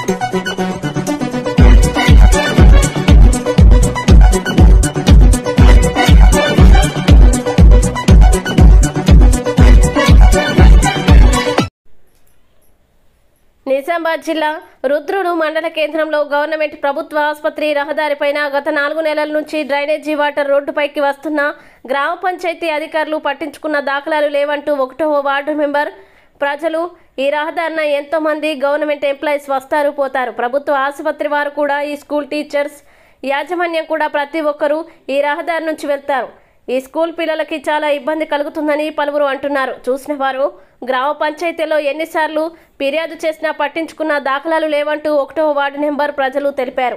నిజామాబాద్ జిల్లా రుద్రుడు మండల కేంద్రంలో గవర్నమెంట్ ప్రభుత్వ ఆసుపత్రి రహదారిపైన గత నాలుగు నెలల నుంచి డ్రైనేజీ వాటర్ రోడ్డుపైకి వస్తున్న గ్రామ పంచాయతీ అధికారులు పట్టించుకున్న దాఖలాలు లేవంటూ ఒకటో వార్డు మెంబర్ ప్రజలు ఈ రహదారిన ఎంతో మంది గవర్నమెంట్ ఎంప్లాయీస్ వస్తారు పోతారు ప్రభుత్వ ఆసుపత్రి వారు కూడా ఈ స్కూల్ టీచర్స్ యాజమాన్యం కూడా ప్రతి ఒక్కరూ ఈ రహదారి నుంచి వెళ్తారు ఈ స్కూల్ పిల్లలకి చాలా ఇబ్బంది కలుగుతుందని పలువురు అంటున్నారు చూసిన వారు గ్రామ పంచాయతీలో ఎన్నిసార్లు ఫిర్యాదు చేసినా పట్టించుకున్న దాఖలాలు లేవంటూ ఒకటో వార్డు నెంబర్ ప్రజలు తెలిపారు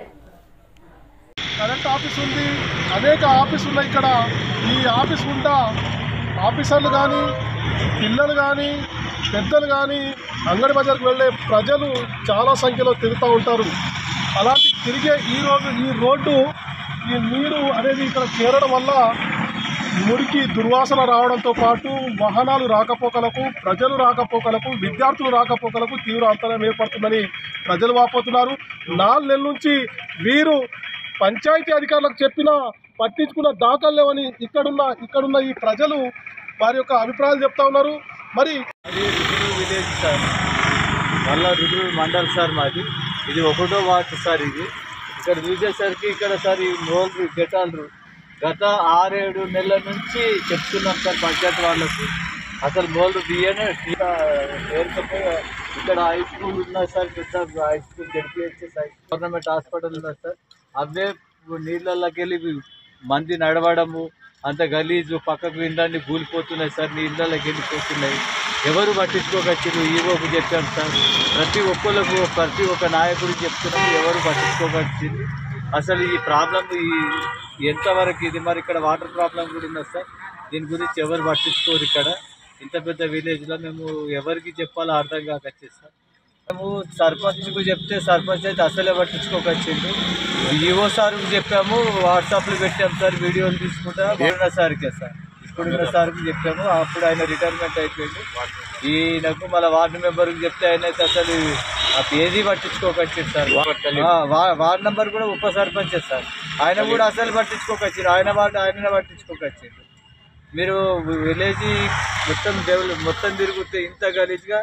కరెంట్ ఆఫీస్ ఉంది అనేక ఆఫీసులు ఉన్నాయి ఇక్కడ ఈ ఆఫీస్ గుండా ఆఫీసర్లు కానీ పిల్లలు కానీ పెద్దలు కానీ అంగడి బజార్కి వెళ్ళే ప్రజలు చాలా సంఖ్యలో తిరుగుతూ ఉంటారు అలాంటి తిరిగే ఈ రోజు ఈ రోడ్డు ఈ నీరు అనేది ఇక్కడ చేరడం వల్ల మురికి దుర్వాసన రావడంతో పాటు వాహనాలు రాకపోకలకు ప్రజలు రాకపోకలకు విద్యార్థులు రాకపోకలకు తీవ్ర అంతరం ఏర్పడుతుందని ప్రజలు వాపోతున్నారు నాలుగు నెలల నుంచి వీరు పంచాయతీ అధికారులకు చెప్పినా పట్టించుకున్న దాఖలు లేవని ఇక్కడున్న ఇక్కడున్న ఈ ప్రజలు వారి యొక్క అభిప్రాయాలు చెప్తా ఉన్నారు మరి అది రుద్రుడు విలేజ్ సార్ మళ్ళా రుద్రుడు మండల్ సార్ మాది ఇది ఒకటో వార్డు సార్ ఇది ఇక్కడ చూసేసరికి ఇక్కడ సార్ ఈ మోల్లు గెటాలు గత ఆరేడు నెలల నుంచి చెప్తున్నాం సార్ పంచాయతీ వాళ్ళకి అసలు మోల్లు బియ్యనే ఏరుకపోయి ఇక్కడ హై స్కూల్ ఉన్నది సార్ పెద్ద హై స్కూల్ గడిపిహెచ్ఎస్ హై గవర్నమెంట్ హాస్పిటల్ ఉన్నది సార్ అవే నీళ్ళలోకి వెళ్ళి మంది నడవడము అంత గలీజు పక్కకు విందాన్ని కూలిపోతున్నాయి సార్ నీళ్ళలోకి వెళ్ళిపోతున్నాయి ఎవరు పట్టించుకోకొచ్చారు ఈవోకు చెప్పాం సార్ ప్రతి ఒక్కరికి ప్రతి ఒక్క నాయకుడికి చెప్తున్నాము ఎవరు పట్టించుకోకొచ్చింది అసలు ఈ ప్రాబ్లం ఈ ఎంతవరకు ఇది మరి ఇక్కడ వాటర్ ప్రాబ్లం కూడా ఉన్నది సార్ దీని గురించి ఎవరు పట్టించుకోరు ఇక్కడ ఇంత పెద్ద విలేజ్లో మేము ఎవరికి చెప్పాలో అర్థం కాకొచ్చేది సార్ మేము సర్పంచ్కు చెప్తే సర్పంచ్ అయితే అసలే పట్టించుకోకొచ్చిండు ఈవో సార్కి చెప్పాము వాట్సాప్లో పెట్టాము సార్ వీడియోలు తీసుకుంటా ఇప్పుడున్న సార్కే సార్ ఇప్పుడున్న సార్కి చెప్పాము అప్పుడు ఆయన రిటైర్మెంట్ అయిపోయింది ఈయనకు మళ్ళీ వార్డు మెంబర్కి చెప్తే ఆయన అయితే అసలు ఆ ఏది పట్టించుకోకొచ్చింది సార్ ఆ, వా- వార్డు మెంబర్ కూడా ఉప సర్పంచే సార్ ఆయన కూడా అసలు పట్టించుకోకొచ్చిండు ఆయన వార్డు ఆయన పట్టించుకోకొచ్చిండు మీరు విలేజ్ మొత్తం డెవలప్ మొత్తం తిరిగితే ఇంత గలీజ్గా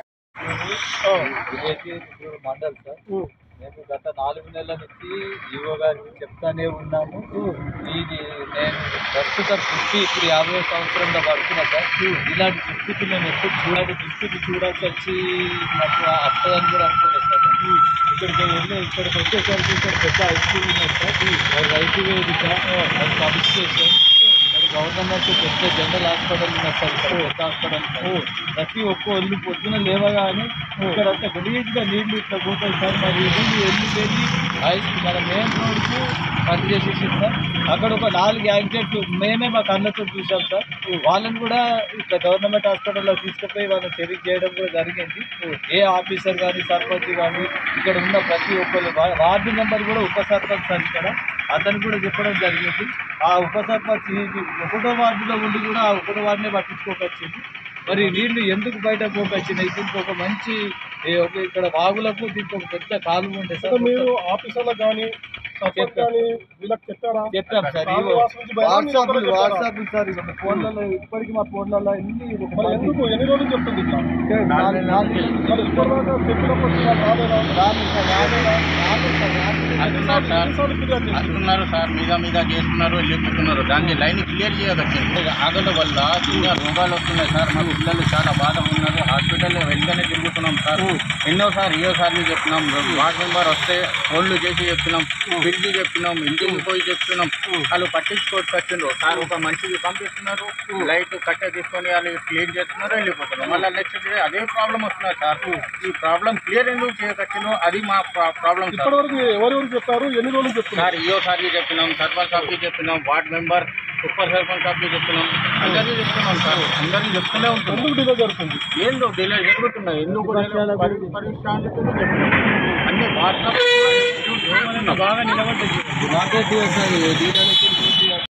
విలేజ్ మండల్ సార్ మేము గత నాలుగు నెలల నుంచి ఈవో గారికి చెప్తానే ఉన్నాము ఇది నేను ప్రస్తుత దృష్టి ఇప్పుడు యాభై సంవత్సరంలో పడుతున్నా సార్ ఇలాంటి దుస్థితి మేము ఎప్పుడు చూడాలి దుస్థితి చూడాల్సి వచ్చి నాకు వస్తుందని కూడా అనుకోలేదు సార్ నేను. ఇక్కడికి వెళ్ళి ఇక్కడికి వచ్చేసరికి ఇక్కడ పెద్ద హై స్కూల్ ఉన్నది సార్ మరి రైతు వేదిక మరి పబ్లిక్ స్టేషన్ మరి గవర్నమెంట్ పెద్ద జనరల్ హాస్పిటల్ ఉన్నది సార్ ఇక్కడ పెద్ద హాస్పిటల్ ఉన్నది. ప్రతి ఒక్క ఒళ్ళు పొద్దున లేవగానే ఇక్కడ అంతా గలీజ్గా నీళ్లు ఇట్లా పోతాయి సార్ మరి ఇది వెళ్ళి వెళ్ళి హై- మన మెయిన్ రోడ్కు పని చేసేసి సార్ అక్కడ ఒక నాలుగు యాక్సిడెంట్లు మేమే మా కళ్ళతో చూసాం సార్ వాళ్ళని కూడా ఇట్లా గవర్నమెంట్ హాస్పిటల్లో తీసుకుపోయి వాళ్ళని చెరిక్ చేయడం కూడా జరిగింది ఏ ఆఫీసర్ కానీ సర్పంచ్ కానీ ఇక్కడ ఉన్న ప్రతి ఒక్కరు వా- వార్డు మెంబర్ కూడా ఉప సర్పంచ్ సార్ ఇక్కడ అతను కూడా చెప్పడం జరిగింది ఆ ఉప సర్పంచ్ ఈ ఒకటో వార్డులో ఉండి కూడా ఆ ఒకటో వార్డునే పట్టించుకోకొచ్చింది మరి నీళ్లు ఎందుకు బయట పోకొచ్చినాయి దీనికి ఒక మంచి ఏ, ఒక ఇక్కడ వాగులకు దీనికి ఒక పెద్ద కాలువ ఉండే అంటే సార్ మీరు ఆఫీసర్లకు కానీ సర్పంచ్ కానీ వీళ్ళకి చెప్పారా చెప్పాం సార్ ఈ కాలువ నుంచి బయట మీరు వాట్సాప్ ఒకరే చెప్పారా? వాట్సాప్ సార్ ఇక ఫోన్లలో ఇప్పటికీ మా ఫోన్లలో ఎన్ని ఒక మరి పది- ఎందుకు ఎన్ని రోజులు చెప్తుంది ఇట్లా నాలుగు- నాలుగు- మరి ఇప్పటిదాకా చెప్పినప్పుడు ఇలా రాలేదా? రాలేదు సార్, రాలేదు, రాలేదు సార్, రాలేదు. అంటున్నారు సార్ ఎన్నిసార్లు ఫిర్యాదు చేశారు? అంటున్నారు సార్ మీద మీద చేస్తున్నారు వెళ్ళిపోతున్నారు దాన్ని లైన్ క్లియర్ చేయవచ్చు ఆగల వల్ల చిన్న రోగాలు వస్తున్నాయి సార్ మా పిల్లలు చాలా బాధగా ఉన్నారు హాస్పిటల్లో వెంటనే తిరుగుతున్నాం సార్ ఎన్నోసారి ఏయోసార్లు చెప్తున్నాం వార్డ్ మెంబర్ వస్తే ఫోన్లు చేసి చెప్తున్నాం పిలిచి చెప్తున్నాం ఇంటికి పోయి చెప్తున్నాం వాళ్ళు పట్టించుకోవచ్చు సార్ ఒక మనిషికి పంపిస్తున్నారు లైట్ కట్టె తీసుకొని వాళ్ళు క్లీన్ చేస్తున్నారు వెళ్ళిపోతున్నారు మళ్ళీ నెక్స్ట్ డే అదే ప్రాబ్లం వస్తున్నారు సార్ ఈ ప్రాబ్లం క్లియర్ ఎందుకు చేయకొచ్చినో అది మా ప్రాబ్లం సార్ ఇప్పటివరకు ఎవరెవరు చెప్పారు ఎన్ని రోజులు చెప్తున్నారు సార్ ఈఓ సార్కి చెప్పినాం సర్పంచ్ సార్కి చెప్పినాం వార్డ్ మెంబర్ ఉప సర్పంచ్ సార్కి చెప్పినాం అందరికీ చెప్తున్నాం సార్ అందరికీ చెప్తూనే ఉంటుంది ఎందుకు డిలే జరుగుతుంది ఏందో డిలే జరుగుతున్నాయి ఎందుకు delay? పరి- పరిష్కారానికి చెప్తున్నాం. అన్ని వాట్సాప్ బాగా నిలబడ్డాయి మాకే సార్ దీనికి